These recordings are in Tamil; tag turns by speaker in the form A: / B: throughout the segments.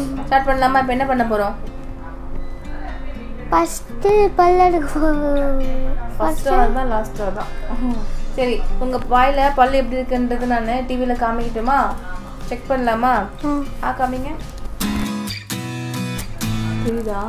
A: ஸ்டார்ட் பண்ணலாமா இப்போ என்ன பண்ண போகிறோம்
B: ஃபஸ்ட்டு பல்லெடுக்க
A: ஃபர்ஸ்ட் ஹவர் தான் லாஸ்ட் ஹவர் தான் சரி உங்கள் வாயில் பல் எப்படி இருக்குன்றது நான் டிவியில் காமிக்கட்டுமா செக் பண்ணலாமா ஆ காமிங்க புரியுதா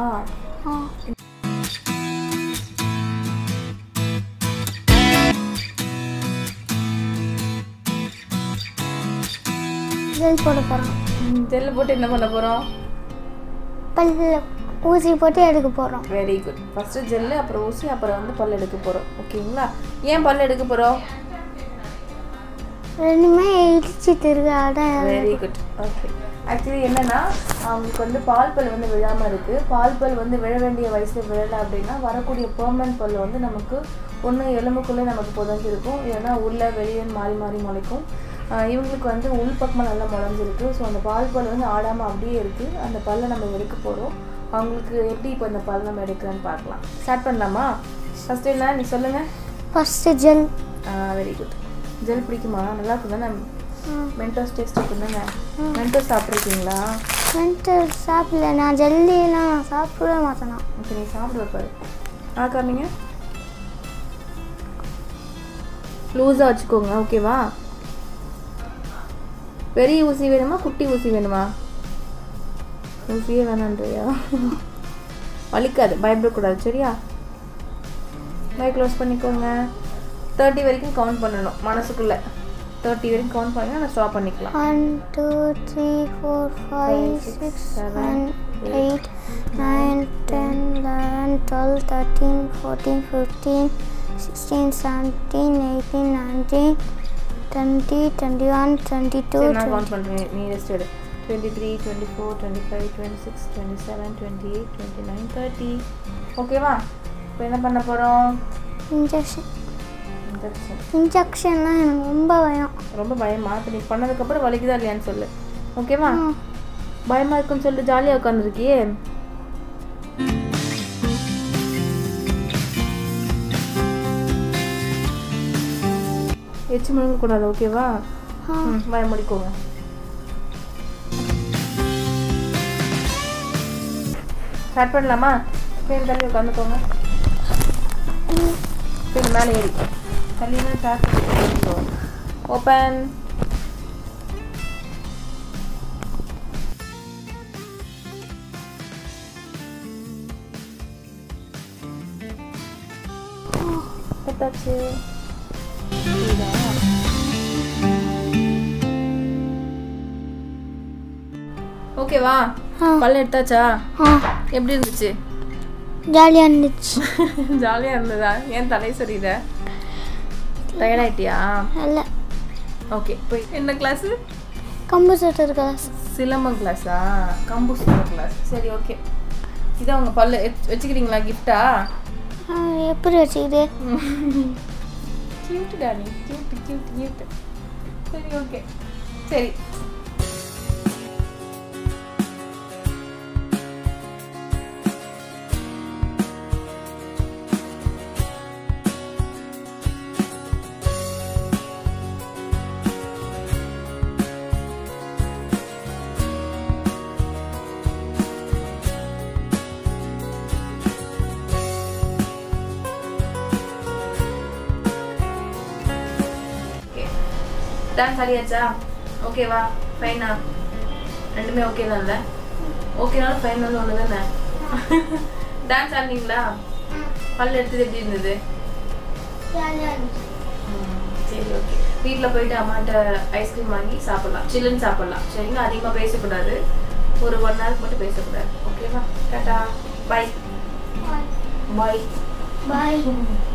B: ஜெல் போட போகிறோம்
A: ஜெல்ல போட்டு என்ன பண்ண போகிறோம்
B: பல்ல ஊசி போட்டு எடுக்க போகிறோம்
A: வெரி குட் ஃபஸ்ட்டு ஜெல்லு அப்புறம் ஊசி அப்புறம் வந்து பல் எடுக்க போகிறோம் ஓகேங்களா ஏன் பல் எடுக்க போகிறோம்
B: ரெண்டுமே இடிச்சிட்டு இருக்கு அதான்
A: வெரி குட் ஓகே ஆக்சுவலி என்னன்னா அவங்களுக்கு வந்து பால் பல் வந்து விழாமல் இருக்குது பால் பல் வந்து விழ வேண்டிய வயசில் விழலை அப்படின்னா வரக்கூடிய பெர்மனன்ட் பல் வந்து நமக்கு ஒன்று எலும்புக்குள்ளே நமக்கு புதஞ்சிருக்கும் இல்லைன்னா உள்ள வெளியே மாறி மாறி முளைக்கும் ஆஹ் இவங்களுக்கு வந்து உள் பக்கமாக நல்லா முளைஞ்சிருக்கு ஸோ அந்த பால் பல் வந்து ஆடாமல் அப்படியே இருக்குது அந்த பல்லை நம்ம எடுக்க போகிறோம் அவங்களுக்கு எப்படி இப்போ இந்த பல் நம்ம எடுக்கிறோன்னு பார்க்கலாம் ஸ்டார்ட் பண்ணலாமா ஃபஸ்ட்டு என்ன நீ சொல்லுங்கள்
B: first gel
A: very good gel பிடிக்குமா நல்லா இருக்கும் தானே மென்டோஸ் டேஸ்ட் இருக்கும் தானே மென்டோஸ் சாப்பிட்ருக்கீங்களா
B: மென்டல் சாப்பிடல நான் ஜெல்லியெல்லாம் நான் சாப்பிடவே மாட்டேனா
A: ஓகே நீ சாப்பிடுவ பாரு ஆ காமிங்க லூஸாக வச்சுக்கோங்க ஓகேவா பெரிய ஊசி வேணுமா குட்டி ஊசி வேணுமா ஊசியே வேணான்றியா வலிக்காது பயப்படக்கூடாது சரியா பை க்ளோஸ் பண்ணிக்கோங்க தேர்ட்டி வரைக்கும் கவுண்ட் பண்ணணும் மனசுக்குள்ளே தேர்ட்டி வரைக்கும் கவுண்ட் பண்ணி நான் ஸ்டாப் பண்ணிக்கலாம்
B: one two three four five six seven eight nine ten eleven twelve thirteen fourteen fifteen sixteen seventeen eighteen nineteen twenty twenty one twenty two
A: சரி, நான் கவுண்ட் பண்ணுறேன் நீ ரெஸ்ட் எடு twenty three twenty four twenty five twenty six twenty seven twenty eight twenty nine thirty ஓகேவா இப்போ என்ன பண்ண போகிறோம்
B: இன்ஜெக்ஷன்
A: இன்ஜெக்ஷன்
B: இன்ஜெக்ஷன்லாம் எனக்கு ரொம்ப பயம்
A: ரொம்ப பயமா இப்போ நீ பண்ணதுக்கப்புறம் வலிக்குதா இல்லையான்னு சொல்லு ஓகேவா
B: ம்.
A: பயமா இருக்குன்னு சொல்லிட்டு ஜாலியாக உட்காந்துருக்கியே எச்சு முழுங்கக்கூடாது ஓகேவா
B: ஆ.
A: ம் பயம் முடிக்கோங்க ஸ்டார்ட் பண்ணலாமா பேர் தள்ளி உட்காந்துக்கோங்க பேர் மேலே ஏறி தள்ளினா ஸ்டார்ட் பண்ணிக்கோங்க ஓப்பன் எடுத்தாச்சு புரியுதா? ஓகேவா
B: ஆ.
A: பல்ல எடுத்தாச்சா
B: ஆ
A: எப்படி இருந்துச்சு
B: ஜாலியாக இருந்துச்சு
A: ஜாலியாக இருந்ததா ஏன் தலை சரியித டயர்டாயிட்டியா
B: இல்லை
A: ஓகே போய் என்ன கிளாஸு
B: கம்ப்யூட்டர் கிளாஸ்
A: சிலம்பம் கிளாஸா கம்பு சிலம்பம் கிளாஸ் சரி ஓகே இதான் உங்கள் பல்லு எச்- வச்சுக்கிறீங்களா கிஃப்டா
B: எப்படி வச்சுக்கிது
A: cute Danny cute cute cute சரி ஓகே சரி ஓகே டான்ஸ் ஆடியாச்சா ஓகேவா ஃபைனா ரெண்டுமே ஓகே தான்ல ஓகேனாலும் ஃபைன் வந்து ஒன்று தானே டான்ஸ் ஆடினீங்களா பல் எடுத்தது எப்படி இருந்தது
B: ஜாலியாக இருந்துச்சு
A: சரி ஓகே வீட்டில் போயிட்டு அம்மாட்ட ஐஸ்கிரீம் வாங்கி சாப்பிடலாம் சில்லுன்னு சாப்பிடலாம் சரிங்களா அதிகமாக பேசக்கூடாது ஒரு ஒன் ஹவருக்கு மட்டும் பேசக்கூடாது ஓகேவா டாட்டா பாய் பாய்
B: பாய்